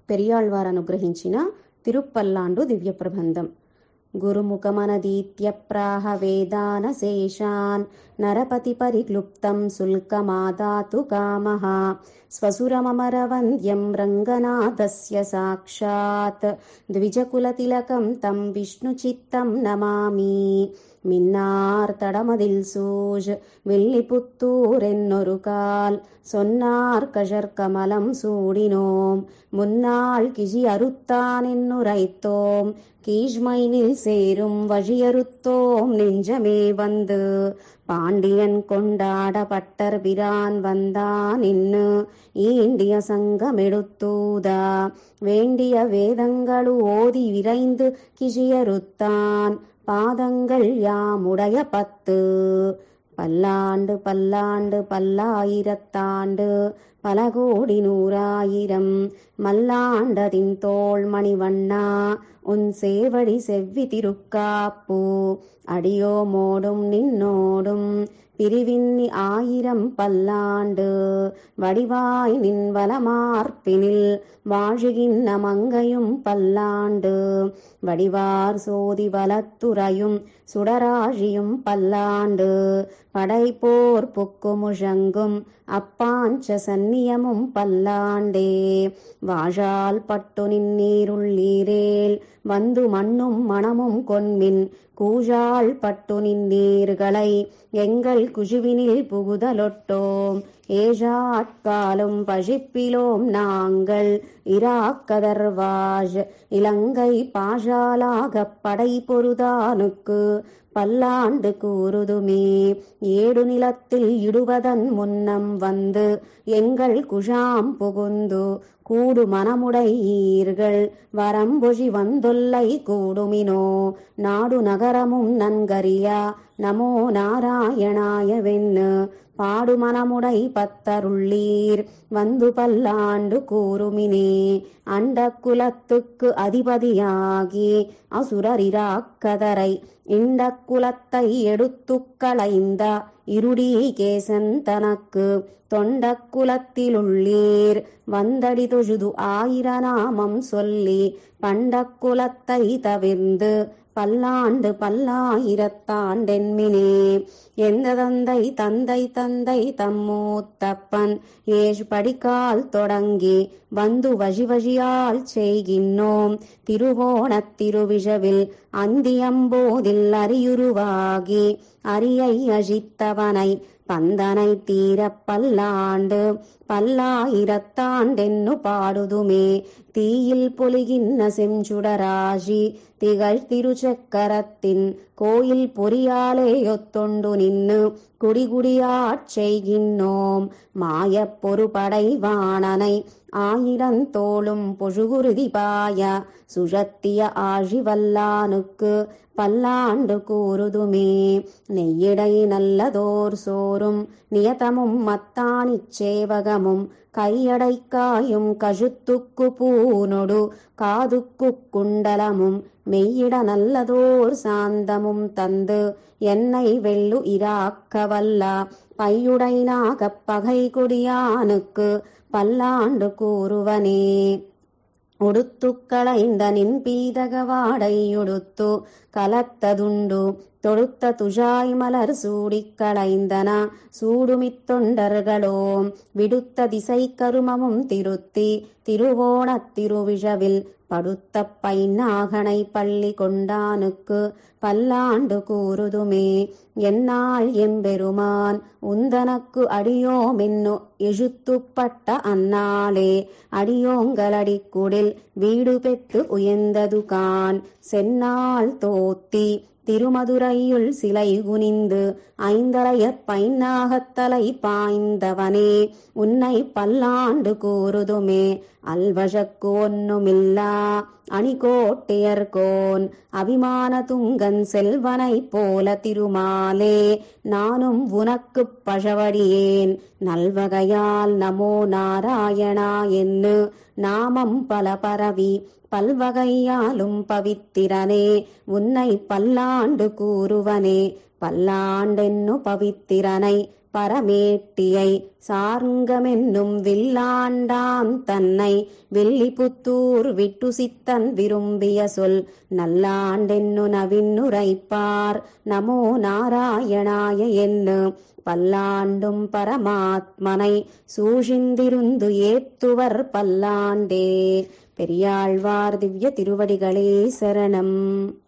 పెరియాళ్వార్ అనుగ్రహించిన తిరుప్పల్లాండు దివ్య ప్రబంధం గురుముఖమనదీత్య ప్రాహ వేదానశేషాన్ నరపతి పరిక్లుప్తం శుల్కమాదాతు కామః స్వసురమమరవంద్యం రంగనాథస్య సాక్షాత్ ద్విజకులతిలకం తం విష్ణుచిత్తం నమామి மின்னார் தடமதில் சூழ் வில்லிபுத்தூரென்னொருகால் சொன்னார் கஷர் கமலம் சூடினோம் முன்னாள் கிஜி அறுத்தான் என்னுரைத்தோம் கீழ்மைனில் சேரும் வழியறுத்தோம் நெஞ்சமே வந்து பாண்டியன் கொண்டாட பட்டர் பிரான் வந்தான் இன்னு ஈண்டிய சங்கமெடுத்தூதா வேண்டிய வேதங்களு ஓதி விரைந்து கிழியறுத்தான் பாதங்கள் யாமுடைய பத்து பல்லாண்டு பல்லாண்டு பல்லாயிரத்தாண்டு பல கோடி நூறாயிரம் மல்லாண்டதின் தோள் மணிவண்ணா உன் சேவடி செவ்வி திருக்காப்பு அடியோமோடும் நின்னோடும் பிரிவின்னி ஆயிரம் பல்லாண்டு வடிவாய் நின் வலமார்பினில் வாழுகின்ற மங்கையும் பல்லாண்டு வடிவார் சோதி வலத்துறையும் சுடராழியும் பல்லாண்டு படைப்போர் புக்கு முழங்கும் அப்பாஞ்ச சந்நியமும் பல்லாண்டே வாழால் பட்டு நின்னீருள்ளீரேல் வந்து மண்ணும் மணமும் கொன்மின் கூழாள் பட்டு நின்னீர்களை எங்கள் குழுவினில் புகுதலொட்டோம் ஏழாட்காலும் பழிப்பிலோம் நாங்கள் இராக்கதர்வாஜ் இலங்கை பாஷாலாகப் படை பொருதானுக்கு பல்லாண்டு கூறுதுமே ஏடு நிலத்தில் இடுவதன் முன்னம் வந்து எங்கள் குஷாம் புகுந்து கூடு மனமுடையீர்கள் வரம்பொழி வந்தொல்லை கூடுமினோ நாடு நகரமும் நன்கரியா நமோ நாராயணாயவென்னு பாடு மனமுடை பத்தருள்ளீர் வந்து பல்லாண்டு கூறுமினே அண்ட குலத்துக்கு அதிபதியாகி அசுரரிராக்கதரை இண்ட குலத்தை எடுத்து களைந்த இருடி கேசன் தனக்கு தொண்ட குலத்திலுள்ளீர் வந்தடி தொழுது ஆயிரநாமம் சொல்லி பண்ட குலத்தை தவிர்ந்து பல்லாண்டு பல்லாயிரத்தாண்டென்மினே எந்த தந்தை தந்தை தந்தை தம்மூத்தப்பன் ஏஷ் படிக்கால் தொடங்கி வந்து வழி வழியால் செய்கின்னோம் திருவோணத் திருவிழவில் அந்தியம்போதில் அறியுருவாகி அரியை அழித்தவனை பந்தனை தீரப் பல்லாண்டு பல்லாயிரத்தாண்டென்னு பாடுதுமே தீயில் பொலிகின்ன செஞ்சுடராஜி திகழ் திருச்சக்கரத்தின் கோயில் பொறியாலே ஒத்தொண்டு நின்னு குடிகுடியாட் செய்கின்னோம் மாயப் பொறுபடை வாணனை ஆயிரந்தோளும் பொழுகுருதி பாய சுழத்திய ஆழி வல்லானுக்கு பல்லாண்டு கூறுதுமே நெய்யிடை நல்லதோர் சோறும் நியதமும் மத்தானிச் சேவகமும் கையடைக்காயும் கழுத்துக்கு பூனொடு காதுக்கு குண்டலமும் மெய்யிட நல்லதோர் சாந்தமும் தந்து என்னை வெள்ளு இராக்கவல்ல பையுடை நாகப் பகை கொடியானுக்கு பல்லாண்டு கூறுவனே உடுத்து களைந்த நின் பீதக வாடையுடுத்து கலத்ததுண்டு தொடுத்த துழாய் மலர் சூடிக் களைந்தன சூடுமித்தொண்டர்களோம் விடுத்த திசை கருமமும் திருத்தி திருவோணத் திருவிழவில் படுத்த பைநாகனை பள்ளி கொண்டானுக்கு பல்லாண்டு கூறுதுமே என்னால் எம்பெருமான் உந்தனக்கு அடியோமென்னு எழுத்துப்பட்ட அந்நாளே அடியோங்களடிக்குடில் வீடு பெற்று உயர்ந்தது கான் செந்நாள் தோத்தி திருமதுரையுள் சிலை குனிந்து ஐந்தரைய பைநாகத்தலை பாய்ந்தவனே உன்னை பல்லாண்டு கூறுதுமே அல்வழக்கு ஒன்னுமில்லா அணிகோட்டையர்கோன் அபிமான துங்கன் செல்வனைப் போல திருமாலே நானும் உனக்குப் பழவடியேன் நல்வகையால் நமோ நாராயணா என்று நாமம் பல பரவி பல்வகையாலும் பவித்திரனே உன்னை பல்லாண்டு கூறுவனே பல்லாண்டென்னு பவித்திரனை பரமேட்டியை சார்ங்கமென்னும் வில்லாண்டான் தன்னை வில்லிபுத்தூர் விட்டு சித்தன் விரும்பிய சொல் நல்லாண்டென்னு நவின்னுரைப்பார் நமோ நாராயணாய என்று பல்லாண்டும் பரமாத்மனை சூழிந்திருந்து ஏத்துவர் பல்லாண்டே பெரியாழ்வார் திவ்ய திருவடிகளே சரணம்